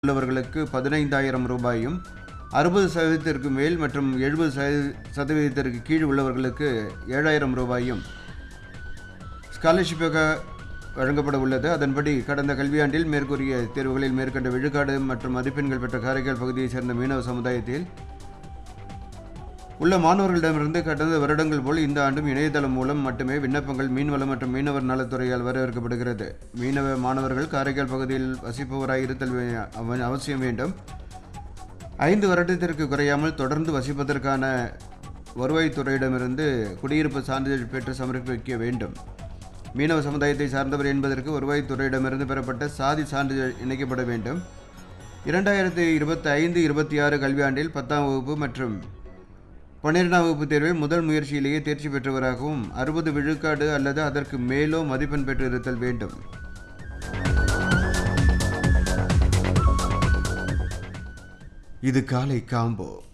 உள்ளவர்களுக்கு பதினைந்தாயிரம் ரூபாயும் அறுபது சதவீதத்திற்கு மேல் மற்றும் எழுபது சதவீதத்திற்கு கீழ் உள்ளவர்களுக்கு ஏழாயிரம் ரூபாயும் ஸ்காலர்ஷிப்பாக வழங்கப்பட உள்ளது அதன்படி கடந்த கல்வியாண்டில் மேற்கூறிய தேர்வுகளில் மேற்கண்ட விழுக்காடு மற்றும் மதிப்பெண்கள் பெற்ற காரைக்கால் பகுதியைச் சேர்ந்த மீனவ சமுதாயத்தில் உள்ள மாணவர்களிடமிருந்து கடந்த வருடங்கள் போல் இந்த ஆண்டும் இணையதளம் மூலம் மட்டுமே விண்ணப்பங்கள் மீன்வளம் மற்றும் மீனவர் நலத்துறையால் வரவேற்கப்படுகிறது மீனவ மாணவர்கள் காரைக்கால் பகுதியில் வசிப்பவராய் இருத்தல் வே- அவ- அவசியம் வேண்டும் ஐந்து வருடத்திற்கு குறையாமல் தொடர்ந்து வசிப்பதற்கான வருவாய்த்துறையிடமிருந்து குடியிருப்பு சான்றிதழ் பெற்று சமர்ப்பிக்க வேண்டும் மீனவ சமுதாயத்தை சார்ந்தவர் என்பதற்கு வருவாய்த்துறையிடமிருந்து பெறப்பட்ட சாதி சான்றிதழ் இணைக்கப்பட வேண்டும் இரண்டாயிரத்தி இருபத்தி ஐந்து இருபத்தி ஆறு கல்வியாண்டில் பத்தாம் வகுப்பு மற்றும் பன்னிரெண்டாம் வகுப்பு தேர்வில் முதல் முயற்சியிலேயே தேர்ச்சி பெற்றவராகவும் அறுபது விழுக்காடு அல்லது அதற்கு மேலோ மதிப்பெண் பெற்று இருத்தல் வேண்டும் இது காலை காம்போ